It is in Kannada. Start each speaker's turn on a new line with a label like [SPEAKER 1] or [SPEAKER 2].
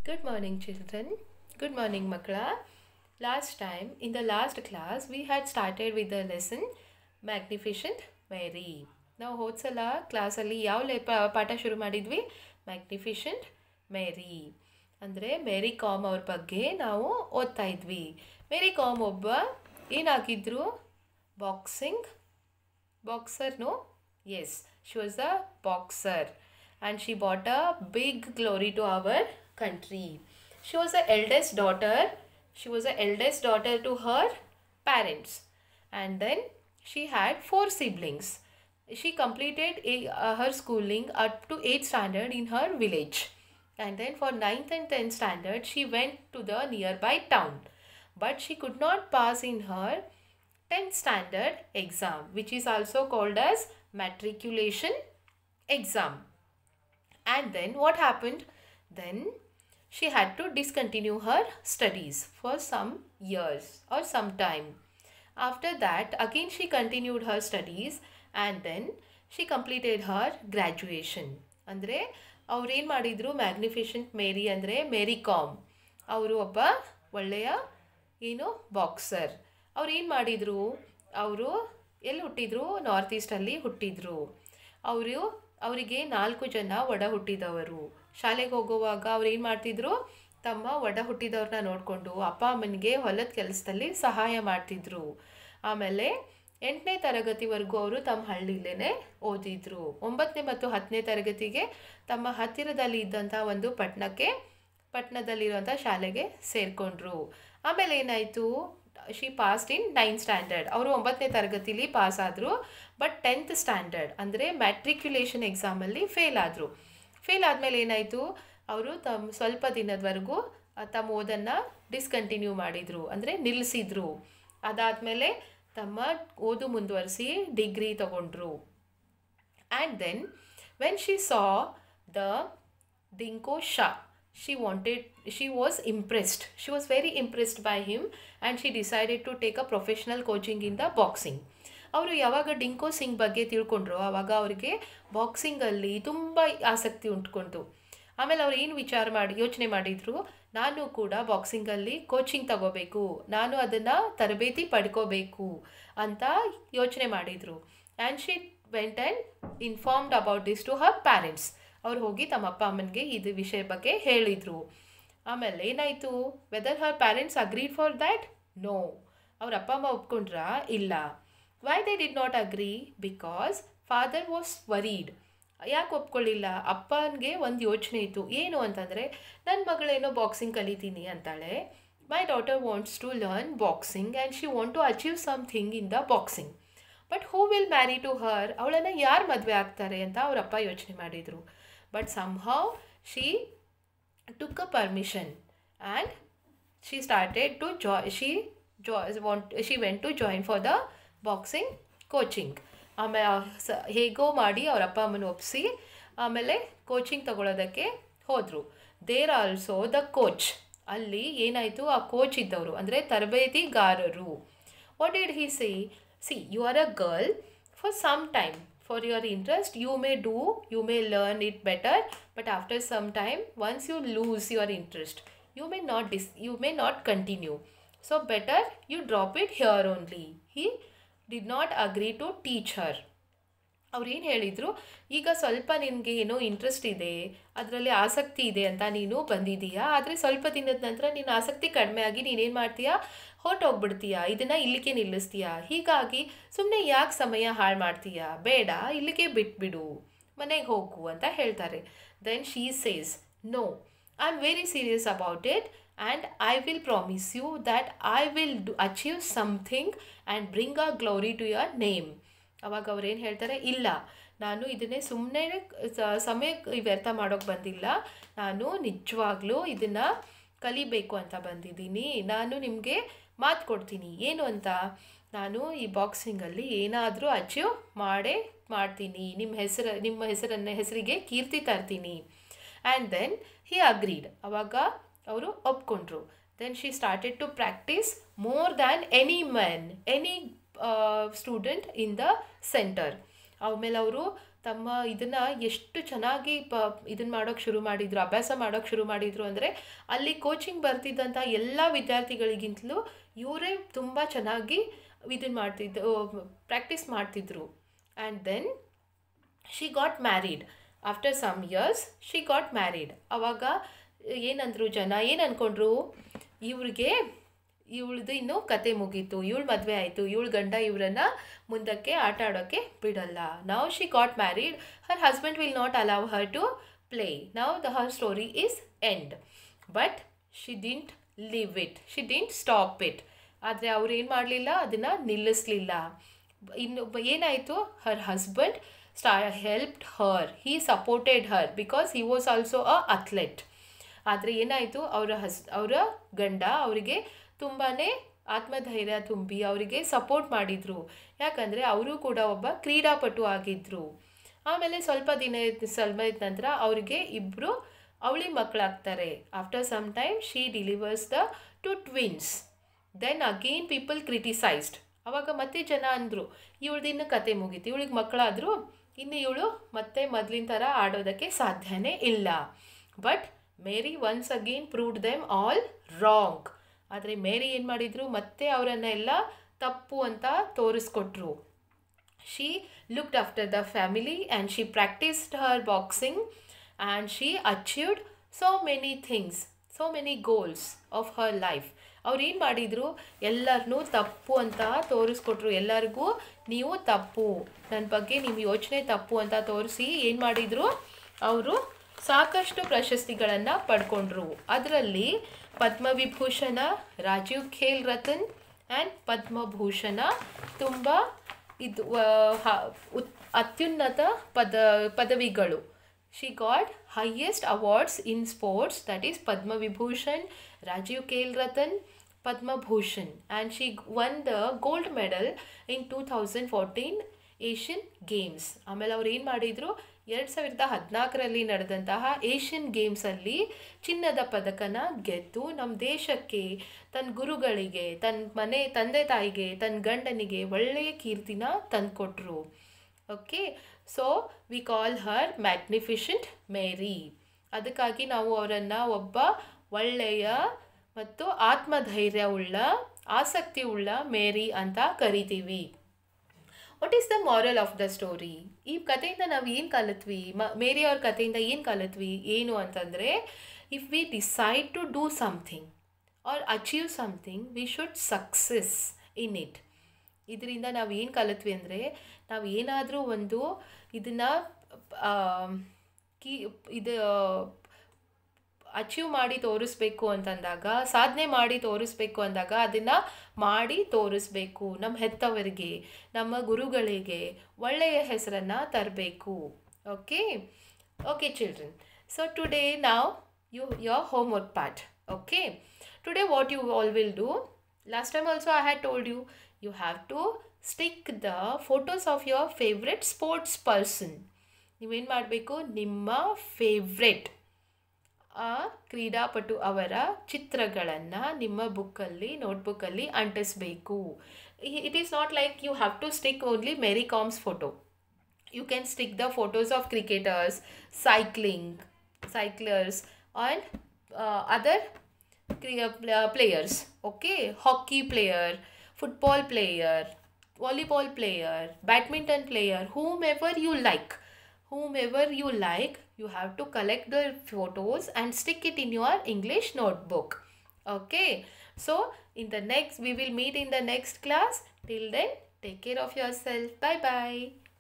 [SPEAKER 1] Good morning, children. Good morning, Makla. Last time, in the last class, we had started with the lesson Magnificent Mary. ನಾವು ಹೋದ ಸಲ ಕ್ಲಾಸಲ್ಲಿ ಯಾವ ಲೇ ಪ- ಪಾಠ ಶುರು ಮಾಡಿದ್ವಿ ಮ್ಯಾಗ್ನಿಫಿಷೆಂಟ್ ಮೇರಿ ಅಂದರೆ ಮೇರಿ ಕಾಮ್ ಅವ್ರ ಬಗ್ಗೆ ನಾವು ಓದ್ತಾ ಇದ್ವಿ ಮೇರಿ ಕಾಮ್ ಒಬ್ಬ ಏನಾಗಿದ್ರು boxing boxer no yes she was a boxer and she brought a big glory to our country she was the eldest daughter she was the eldest daughter to her parents and then she had four siblings she completed a, uh, her schooling up to 8th standard in her village and then for 9th and 10th standard she went to the nearby town but she could not pass in her 10th standard exam which is also called as matriculation exam and then what happened then she had to discontinue her studies for some years or some time after that again she continued her studies and then she completed her graduation ಅಂದರೆ ಅವ್ರೇನು ಮಾಡಿದರು ಮ್ಯಾಗ್ನಿಫಿಷೆಂಟ್ ಮೇರಿ ಅಂದರೆ ಮೇರಿ ಕಾಮ್ ಅವರು ಒಬ್ಬ ಒಳ್ಳೆಯ ಏನು ಬಾಕ್ಸರ್ ಅವ್ರು ಏನು ಮಾಡಿದರು ಅವರು ಎಲ್ಲಿ ಹುಟ್ಟಿದ್ರು ನಾರ್ತ್ ಈಸ್ಟಲ್ಲಿ ಹುಟ್ಟಿದ್ರು ಅವರು ಅವರಿಗೆ ನಾಲ್ಕು ಜನ ಒಡ ಹುಟ್ಟಿದವರು ಶಾಲೆಗೆ ಹೋಗುವಾಗ ಅವ್ರು ಏನು ಮಾಡ್ತಿದ್ರು ತಮ್ಮ ಒಡ ಹುಟ್ಟಿದವ್ರನ್ನ ನೋಡಿಕೊಂಡು ಅಪ್ಪ ಅಮ್ಮನಿಗೆ ಹೊಲದ ಕೆಲಸದಲ್ಲಿ ಸಹಾಯ ಮಾಡ್ತಿದ್ರು ಆಮೇಲೆ ಎಂಟನೇ ತರಗತಿವರೆಗೂ ಅವರು ತಮ್ಮ ಹಳ್ಳಿಲೇ ಓದಿದ್ರು ಒಂಬತ್ತನೇ ಮತ್ತು ಹತ್ತನೇ ತರಗತಿಗೆ ತಮ್ಮ ಹತ್ತಿರದಲ್ಲಿ ಇದ್ದಂಥ ಒಂದು ಪಟ್ಟಣಕ್ಕೆ ಪಟ್ಟಣದಲ್ಲಿರುವಂಥ ಶಾಲೆಗೆ ಸೇರಿಕೊಂಡ್ರು ಆಮೇಲೆ ಏನಾಯಿತು she passed in ninth standard ಅವರು ಒಂಬತ್ತನೇ ತರಗತಿಲಿ ಪಾಸ್ ಆದರು ಬಟ್ ಟೆಂತ್ ಸ್ಟ್ಯಾಂಡರ್ಡ್ ಅಂದರೆ ಮ್ಯಾಟ್ರಿಕ್ಯುಲೇಷನ್ ಎಕ್ಸಾಮಲ್ಲಿ ಫೇಲ್ ಆದರು ಫೇಲ್ ಆದಮೇಲೆ ಏನಾಯಿತು ಅವರು ತಮ್ಮ ಸ್ವಲ್ಪ ದಿನದವರೆಗೂ ಆ, ತಮ್ಮ ಓದನ್ನು ಡಿಸ್ಕಂಟಿನ್ಯೂ ಮಾಡಿದರು ಅಂದರೆ ನಿಲ್ಲಿಸಿದ್ರು ಅದಾದಮೇಲೆ ತಮ್ಮ ಓದು ಮುಂದುವರಿಸಿ ಡಿಗ್ರಿ ತಗೊಂಡ್ರು and then when she saw the dinko shah she wanted she was impressed she was very impressed by him and she decided to take a professional coaching in the boxing ಅವರು ಯಾವಾಗ ಡಿಂಕೋ ಸಿಂಗ್ ಬಗ್ಗೆ ತಿಳ್ಕೊಂಡ್ರು ಆವಾಗ ಅವರಿಗೆ ಬಾಕ್ಸಿಂಗಲ್ಲಿ ತುಂಬ ಆಸಕ್ತಿ ಉಂಟ್ಕೊಂತು ಆಮೇಲೆ ಅವ್ರು ಏನು ವಿಚಾರ ಮಾಡಿ ಯೋಚನೆ ಮಾಡಿದರು ನಾನು ಕೂಡ ಬಾಕ್ಸಿಂಗಲ್ಲಿ ಕೋಚಿಂಗ್ ತಗೋಬೇಕು ನಾನು ಅದನ್ನು ತರಬೇತಿ ಪಡ್ಕೋಬೇಕು ಅಂತ ಯೋಚನೆ ಮಾಡಿದರು and she went and informed about this to her parents ಅವ್ರು ಹೋಗಿ ತಮ್ಮ ಅಪ್ಪ ಅಮ್ಮನಿಗೆ ಇದು ವಿಷಯ ಬಗ್ಗೆ ಹೇಳಿದರು ಆಮೇಲೆ ಏನಾಯಿತು whether her parents agreed for that no ಅವ್ರ ಅಪ್ಪ ಅಮ್ಮ ಒಪ್ಕೊಂಡ್ರಾ ಇಲ್ಲ why they did not agree because father was worried ಯಾಕೆ ಒಪ್ಕೊಳ್ಳಿಲ್ಲ ಅಪ್ಪನಿಗೆ ಒಂದು ಯೋಚನೆ ಇತ್ತು ಏನು ಅಂತಂದರೆ ನನ್ನ ಮಗಳೇನೋ ಬಾಕ್ಸಿಂಗ್ ಕಲಿತೀನಿ ಅಂತಾಳೆ my daughter wants to learn boxing and she want to achieve something in the boxing but who will marry to her ಅವಳನ್ನು ಯಾರು ಮದುವೆ ಆಗ್ತಾರೆ ಅಂತ ಅವರಪ್ಪ ಯೋಚನೆ ಮಾಡಿದರು but somehow she took a permission and she started to join she jo- want she went to join for the boxing coaching ಆಮೇಲೆ ಸ ಹೇಗೋ ಮಾಡಿ ಅವ್ರ ಅಪ್ಪ ಅಮ್ಮನ ಒಪ್ಪಿಸಿ ಆಮೇಲೆ ಕೋಚಿಂಗ್ ತಗೊಳ್ಳೋದಕ್ಕೆ ಹೋದರು ದೇರ್ ಆಲ್ಸೋ ದ ಕೋಚ್ ಅಲ್ಲಿ ಏನಾಯಿತು ಆ ಕೋಚ್ ಇದ್ದವರು ಅಂದರೆ ತರಬೇತಿಗಾರರು what did he say see you are a girl for some time for your interest you may do you may learn it better but after some time once you lose your interest you may not dis- you may not continue so better you drop it here only he did not agree to teach her ಅವ್ರು ಏನು ಹೇಳಿದರು ಈಗ ಸ್ವಲ್ಪ ನಿನಗೆ ಏನೋ ಇಂಟ್ರೆಸ್ಟ್ ಇದೆ ಅದರಲ್ಲಿ ಆಸಕ್ತಿ ಇದೆ ಅಂತ ನೀನು ಬಂದಿದ್ದೀಯಾ ಆದರೆ ಸ್ವಲ್ಪ ದಿನದ ನಂತರ ನಿನ್ನ ಆಸಕ್ತಿ ಕಡಿಮೆ ಆಗಿ ನೀನೇನು ಮಾಡ್ತೀಯಾ ಹೊರಟೋಗ್ಬಿಡ್ತೀಯಾ ಇದನ್ನು ಇಲ್ಲಿಗೆ ನಿಲ್ಲಿಸ್ತೀಯಾ ಹೀಗಾಗಿ ಸುಮ್ಮನೆ ಯಾಕೆ ಸಮಯ ಹಾಳು ಮಾಡ್ತೀಯಾ ಬೇಡ ಇಲ್ಲಿಗೆ ಬಿಟ್ಬಿಡು ಮನೆಗೆ ಹೋಗು ಅಂತ ಹೇಳ್ತಾರೆ then she says no I am very serious about it and I will promise you that I will do achieve something and bring a glory to your name ಅವಾಗ ಅವ್ರು ಏನು ಹೇಳ್ತಾರೆ ಇಲ್ಲ ನಾನು ಇದನ್ನೇ ಸುಮ್ಮನೆ ಸಮಯ ವ್ಯರ್ಥ ಮಾಡೋಕ್ಕೆ ಬಂದಿಲ್ಲ ನಾನು ನಿಜವಾಗ್ಲೂ ಇದನ್ನು ಕಲಿಬೇಕು ಅಂತ ಬಂದಿದ್ದೀನಿ ನಾನು ನಿಮಗೆ ಮಾತು ಕೊಡ್ತೀನಿ ಏನು ಅಂತ ನಾನು ಈ ಬಾಕ್ಸಿಂಗಲ್ಲಿ ಏನಾದರೂ ಅಚೀವ್ ಮಾಡೇ ಮಾಡ್ತೀನಿ ನಿಮ್ಮ ಹೆಸರು ನಿಮ್ಮ ಹೆಸರನ್ನ ಹೆಸರಿಗೆ ಕೀರ್ತಿ ತರ್ತೀನಿ ಆ್ಯಂಡ್ ದೆನ್ ಹಿ ಅಗ್ರೀಡ್ ಅವಾಗ ಅವರು ಒಪ್ಕೊಂಡ್ರು then she started to practise more than any man any student in the centre ಆಮೇಲೆ ಅವರು ತಮ್ಮ ಇದನ್ನು ಎಷ್ಟು ಚೆನ್ನಾಗಿ ಪ ಇದನ್ನು ಮಾಡೋಕ್ಕೆ ಶುರು ಮಾಡಿದರು ಅಭ್ಯಾಸ ಮಾಡೋಕ್ಕೆ ಶುರು ಮಾಡಿದರು ಅಂದರೆ ಅಲ್ಲಿ ಕೋಚಿಂಗ್ ಬರ್ತಿದ್ದಂಥ ಎಲ್ಲ ವಿದ್ಯಾರ್ಥಿಗಳಿಗಿಂತಲೂ ಇವರೇ ತುಂಬ ಚೆನ್ನಾಗಿ ಇದನ್ನು ಮಾಡ್ತಿದ್ದು ಪ್ರಾಕ್ಟೀಸ್ ಮಾಡ್ತಿದ್ರು and then she got married after some years she got married ಅವಾಗ ಏನಂದ್ರು ಜನ ಏನು ಅಂದ್ಕೊಂಡ್ರು ಇವ್ರಿಗೆ ಇವಳದು ಇನ್ನೂ ಕತೆ ಮುಗೀತು ಇವಳು ಮದುವೆ ಆಯಿತು ಇವಳು ಗಂಡ ಇವರನ್ನು ಮುಂದಕ್ಕೆ ಆಟ ಆಡೋಕ್ಕೆ ಬಿಡಲ್ಲ ನಾವು she got married her husband will not allow her to play ನಾವು the her story is end but she didn't leave it she didn't stop it ಆದರೆ ಅವ್ರು ಏನು ಮಾಡಲಿಲ್ಲ ಅದನ್ನು ನಿಲ್ಲಿಸಲಿಲ್ಲ ಇನ್ನು ಏನಾಯಿತು ಹರ್ ಹಸ್ಬೆಂಡ್ ಸ್ಟಾ helped her he supported her because he was also a athlete ಆದರೆ ಏನಾಯಿತು ಅವರ ಹಸ್ ಅವರ ಗಂಡ ಅವರಿಗೆ ತುಂಬಾ ಆತ್ಮಧೈರ್ಯ ತುಂಬಿ ಅವರಿಗೆ ಸಪೋರ್ಟ್ ಮಾಡಿದರು ಯಾಕಂದರೆ ಅವರು ಕೂಡ ಒಬ್ಬ ಕ್ರೀಡಾಪಟು ಆಗಿದ್ದರು ಆಮೇಲೆ ಸ್ವಲ್ಪ ದಿನ ಸ್ವಲ್ಪ ನಂತರ ಅವರಿಗೆ ಇಬ್ಬರು ಅವಳಿ ಮಕ್ಕಳಾಗ್ತಾರೆ after some time she delivers the two twins then again people criticised ಅವಾಗ ಮತ್ತೆ ಜನ ಅಂದರು ಇವಳ್ದಿನ್ನು ಕತೆ ಮುಗೀತು ಇವಳಿಗೆ ಮಕ್ಕಳಾದರೂ ಇನ್ನು ಇವಳು ಮತ್ತೆ ಮೊದಲಿನ ಥರ ಆಡೋದಕ್ಕೆ ಸಾಧ್ಯನೇ ಇಲ್ಲ but Mary once again proved them all wrong ಆದರೆ ಮೇರಿ ಏನು ಮಾಡಿದರು ಮತ್ತೆ ಅವರನ್ನೆಲ್ಲ ತಪ್ಪು ಅಂತ ತೋರಿಸ್ಕೊಟ್ರು she looked after the family and she practised her boxing and she achieved so many things so many goals of her life ಅವ್ರು ಏನು ಮಾಡಿದರು ಎಲ್ಲರನ್ನೂ ತಪ್ಪು ಅಂತ ತೋರಿಸ್ಕೊಟ್ರು ಎಲ್ಲರಿಗೂ ನೀವು ತಪ್ಪು ನನ್ನ ಬಗ್ಗೆ ನಿಮ್ಮ ಯೋಚನೆ ತಪ್ಪು ಅಂತ ತೋರಿಸಿ ಏನು ಮಾಡಿದರು ಅವರು ಸಾಕಷ್ಟು ಪ್ರಶಸ್ತಿಗಳನ್ನು ಪಡ್ಕೊಂಡ್ರು ಅದರಲ್ಲಿ ಪದ್ಮವಿಭೂಷಣ ರಾಜೀವ್ ಖೇಲ್ ರತನ್ ಆ್ಯಂಡ್ ಪದ್ಮಭೂಷಣ ತುಂಬ ಇದು ಅತ್ಯುನ್ನತ ಪದ ಪದವಿಗಳು she got highest awards in sports that is Padma Vibhushan Rajiv Khel Ratan Padma Bhushan and she won the gold medal in two thousand fourteen Asian Games ಆಮೇಲೆ ಅವ್ರು ಏನು ಮಾಡಿದರು ಎರಡು ಸಾವಿರದ ಹದಿನಾಲ್ಕರಲ್ಲಿ ನಡೆದಂತಹ ಏಷ್ಯನ್ ಗೇಮ್ಸಲ್ಲಿ ಚಿನ್ನದ ಪದಕನ ಗೆದ್ದು ನಮ್ಮ ದೇಶಕ್ಕೆ ತನ್ನ ಗುರುಗಳಿಗೆ ತನ್ನ ಮನೆ ತಂದೆ ತಾಯಿಗೆ ತನ್ನ ಗಂಡನಿಗೆ ಒಳ್ಳೆಯ ಕೀರ್ತಿನ ತಂದುಕೊಟ್ರು okay so we call her magnificent Mary ಅದಕ್ಕಾಗಿ ನಾವು ಅವರನ್ನು ಒಬ್ಬ ಒಳ್ಳೆಯ ಮತ್ತು ಆತ್ಮಧೈರ್ಯವುಳ್ಳ ಆಸಕ್ತಿ ಉಳ್ಳ ಮೇರಿ ಅಂತ ಕರಿತೀವಿ what is the moral of the story ಈ ಕಥೆಯಿಂದ ನಾವು ಏನು ಕಲಿತ್ವಿ ಮ ಮೇರಿ ಅವ್ರ ಕಥೆಯಿಂದ ಏನು ಕಲಿತ್ವಿ ಏನು ಅಂತಂದರೆ if we decide to do something or achieve something we should success in it ಇದರಿಂದ ನಾವು ಏನು ಕಲಿತ್ವಿ ಅಂದರೆ ನಾವು ಏನಾದರೂ ಒಂದು ಇದನ್ನು ಕೀ ಇದು ಅಚೀವ್ ಮಾಡಿ ತೋರಿಸ್ಬೇಕು ಅಂತಂದಾಗ ಸಾಧನೆ ಮಾಡಿ ತೋರಿಸ್ಬೇಕು ಅಂದಾಗ ಅದನ್ನು ಮಾಡಿ ತೋರಿಸ್ಬೇಕು ನಮ್ಮ ಹೆತ್ತವರಿಗೆ ನಮ್ಮ ಗುರುಗಳಿಗೆ ಒಳ್ಳೆಯ ಹೆಸರನ್ನು ತರಬೇಕು okay okay children so today ನಾವು you your homework part okay today what you all will do last time also I had told you you have to stick the photos of your favourite sports person ನೀವೇನು ಮಾಡಬೇಕು ನಿಮ್ಮ ಫೇವ್ರೆಟ್ ಆ ಕ್ರೀಡಾಪಟು ಅವರ ಚಿತ್ರಗಳನ್ನು ನಿಮ್ಮ ಬುಕ್ಕಲ್ಲಿ ನೋಟ್ಬುಕ್ಕಲ್ಲಿ ಅಂಟಿಸ್ಬೇಕು it is not like you have to stick only Mary Kom's photo you can stick the photos of cricketers cycling cyclers and uh, other players okay hockey player football player volleyball player badminton player whomever you like whomever you like you have to collect the photos and stick it in your english notebook okay so in the next we will meet in the next class till then take care of yourself bye bye